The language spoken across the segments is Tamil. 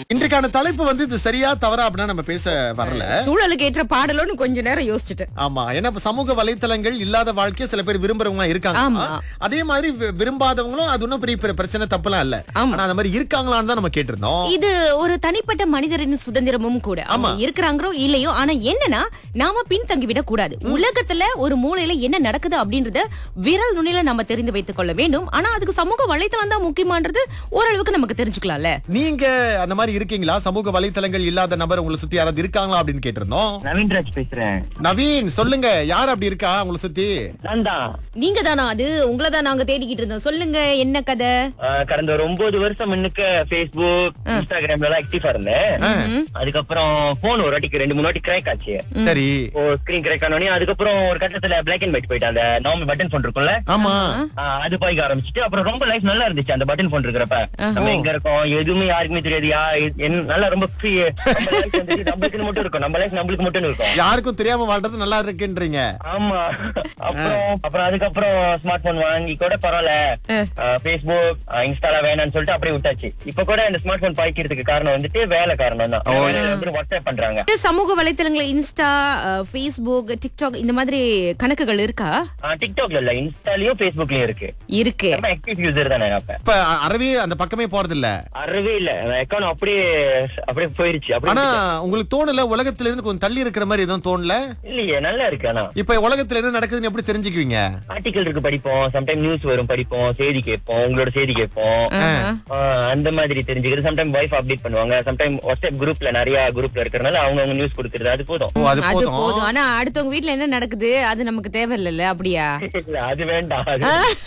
இன்றைக்கான தலைப்பு வந்து இது சரியா தவறா அப்படின்னா நம்ம பேச வரல சூழலுக்கு ஏற்ற பாடலோன்னு கொஞ்ச நேரம் யோசிச்சுட்டேன் ஆமா ஏன்னா இப்ப சமூக வலைத்தளங்கள் இல்லாத வாழ்க்கைய சில பேர் விரும்புறவங்க இருக்காங்க ஆமா. அதே மாதிரி வி- விரும்பாதவங்களும் அது ஒன்றும் பெரிய பெரிய பிரச்சனை தப்புலாம் இல்ல ஆமா. ஆனா அந்த மாதிரி இருக்காங்களான்னு தான் நம்ம கேட்டிருந்தோம் இது ஒரு தனிப்பட்ட மனிதரின் சுதந்திரமும் கூட ஆமா. அவங்க இருக்கிறாங்களோ இல்லையோ ஆனா என்னன்னா நாம பின்தங்கி விட கூடாது உலகத்துல ஒரு மூலையில என்ன நடக்குது அப்படின்றத விரல் நுனியில நம்ம தெரிந்து வைத்துக் கொள்ள வேண்டும் ஆனா அதுக்கு சமூக வலைத்தளம் தான் முக்கியமான்றது ஓரளவுக்கு நமக்கு தெரிஞ்சுக்கலாம்ல நீங்க அந்த மாதிரி இருக்கீங்களா சமூக வலைத்தளங்கள் இல்லாத நபர் உங்களை சுத்தி யாராவது இருக்காங்களா அப்படின்னு கேட்டிருந்தோம் நவீன்ராஜ் பேசுறேன் நவீன் சொல்லுங்க யார் அப்படி இருக்கா உங்களை சுத்தி நான் தான் நீங்க தானா அது உங்களை தான் நாங்க தேடிக்கிட்டு இருந்தோம் சொல்லுங்க என்ன கதை ஆஹ் கடந்த ஒரு ஒன்பது வருஷம் முன்னுக்கு Facebook இன்ஸ்டாகிராம்ல எல்லாம் ஆக்டிவா இருந்தேன் அதுக்கப்புறம் போன் ஒரு வாட்டிக்கு ரெண்டு மூணு வாட்டி கிராக் ஆச்சு சரி ஓ ஸ்கிரீன் கிராக் ஆனோடனே அதுக்கப்புறம் ஒரு கட்டத்துல பிளாக் அண்ட் ஒயிட் போயிட்டு அந்த நார்மல் பட்டன் போன் இருக்கும்ல ஆமா ஆஹ் அது பாய்க்க ஆரம்பிச்சுட்டு அப்புறம் ரொம்ப லைஃப் நல்லா இருந்துச்சு அந்த பட்டன் போன் இருக்கிறப்ப நம்ம எங்க இருக்கோம் எதுவுமே யாருக்குமே தெரியாது யா என்- நல்லா ரொம்ப free. நம்ம life வந்துட்டு நம்மளுக்கு மட்டும் இருக்கும் நம்ம லைஃப் நம்மளுக்கு மட்டும் இருக்கும் யாருக்கும் தெரியாம வாழ்றது நல்லா இருக்குன்றீங்க ஆமா அப்புறம் அப்புறம் அதுக்கப்புறம் ஸ்மார்ட் போன் வாங்கி கூட பரவாயில்ல பேஸ்புக் இன்ஸ்டால வேணாம்னு சொல்லிட்டு அப்படியே விட்டாச்சு இப்ப கூட இந்த ஸ்மார்ட் போன் பாய்க்கிறதுக்கு காரணம் வந்துட்டு வேலை காரணம் தான் வேலையில வந்து வாட்ஸ்அப் பண்றாங்க சமூக வலைத்தளங்கள் இன்ஸ்டா ஃபேஸ்புக் டிக்டாக் இந்த மாதிரி கணக்குகள் இருக்கா ஆஹ் டிக்டாக்ல இல்ல இன்ஸ்டாலயும் பேஸ்புக்லயும் இருக்கு இருக்கு ரொம்ப ஆக்டிவ் யூசர் தானே அப்ப இப்ப அறவே அந்த பக்கமே போறது இல்ல அறவே இல்ல அக்கௌண்ட் அப்படியே அப்படியே போயிருச்சு ஆனா அப்படியே உங்களுக்கு தோணல உலகத்துல இருந்து கொஞ்சம் தள்ளி இருக்கிற மாதிரி எதுவும் தோணல இல்லையே நல்லா இருக்கு ஆனா இப்ப உலகத்துல என்ன நடக்குதுன்னு எப்படி தெரிஞ்சுக்குவீங்க ஆர்டிகல் இருக்கு படிப்போம் சம்டைம் நியூஸ் வரும் படிப்போம் செய்தி கேட்போம் உங்களோட செய்தி கேட்போம் ஆஹா. ஆஹ் அந்த மாதிரி தெரிஞ்சுக்கிறது சம்டைம் வைஃப் அப்டேட் பண்ணுவாங்க சம்டைம் வாட்ஸ்அப் குரூப்ல நிறைய குரூப்ல இருக்கறனால அவங்க அவங்க நியூஸ் கொடுக்கறது அது போதும் ஓ அது அது போதும் போதும் ஆனா அடுத்தவங்க வீட்ல என்ன நடக்குது அது நமக்கு தேவையில்லைல்ல அப்படியா இல்ல அது வேண்டாம் அது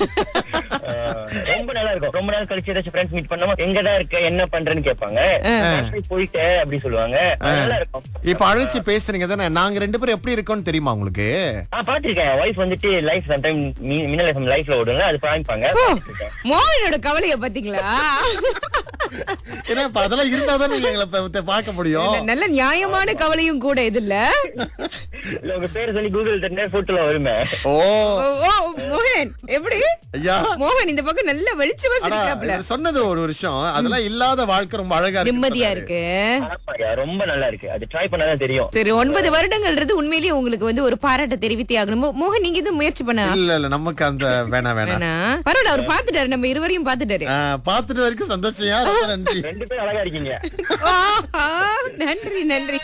ஆஹ் ரொம்ப நல்லா இருக்கும் ரொம்ப நாள் கழிச்சு ஏதாச்சும் ஃப்ரெண்ட்ஸ் மீட் பண்ணாம எங்கதான் இருக்க என்ன பண்றேன்னு கேட்பாங்க "Actually போயிட்டேன் அப்படி சொல்லுவாங்க அது நல்லா இருக்கும் இப்ப அழைச்சு பேசுறீங்க தானே நாங்க ரெண்டு பேரும் எப்படி இருக்கோம்னு தெரியுமா உங்களுக்கு ஆஹ் பாத்திருக்கேன் ஒய்ஃப் வந்துட்டு லைஃப் சம்டைம் மின்னல் எஃப்எம் லைஃப்ல ஓடுங்க அது பாய்ப்பாங்க பாத்திருக்கேன். மோகனோட கவலைய பாத்தீங்களா ஏன்னா இப்ப அதெல்லாம் இருந்தா தானே எங்களை இப்ப பார்க்க முடியும் நல்ல நியாயமான கவலையும் கூட இது இல்ல இல்ல உங்க பேர் சொல்லி கூகுள் தட்டினா போட்டோல வருமே ஓ ஓ, ஓ, மோகன் எப்படி ஐயா மோகன் இந்த பக்கம் நல்ல வெளிச்சமா ஆனா சிரிக்கிறாப்ல இவர் சொன்னது ஒரு விஷயம் அதெல்லாம் இல்லாத வாழ்க்கை ரொம்ப அழகா இருக்கு நிம்மதியா இருக்கு ஆமாய்யா, ரொம்ப நல்லா இருக்கு அது ட்ரை பண்ணாதான் தெரியும் சரி ஒன்பது வருடங்கள்ன்றது உண்மையிலேயே உங்களுக்கு வந்து ஒரு பாராட்ட தெரிவித்தே ஆகணும் மோ- மோகன் நீங்க இது முயற்சி பண்ண இல்ல இல்ல நமக்கு அந்த வேணாம் வேணாம் வேணாம் பரவாயில்ல அவர் பாத்துட்டாரு நம்ம இருவரையும் பாத்துட்டாரு ஆ, பாத்துட்டு வரைக்கும் சந்தோஷம் ரொம்ப நன்றி ரெண்டு பேரும் அழகா இருக்கீங்க ஆஹா, நன்றி நன்றி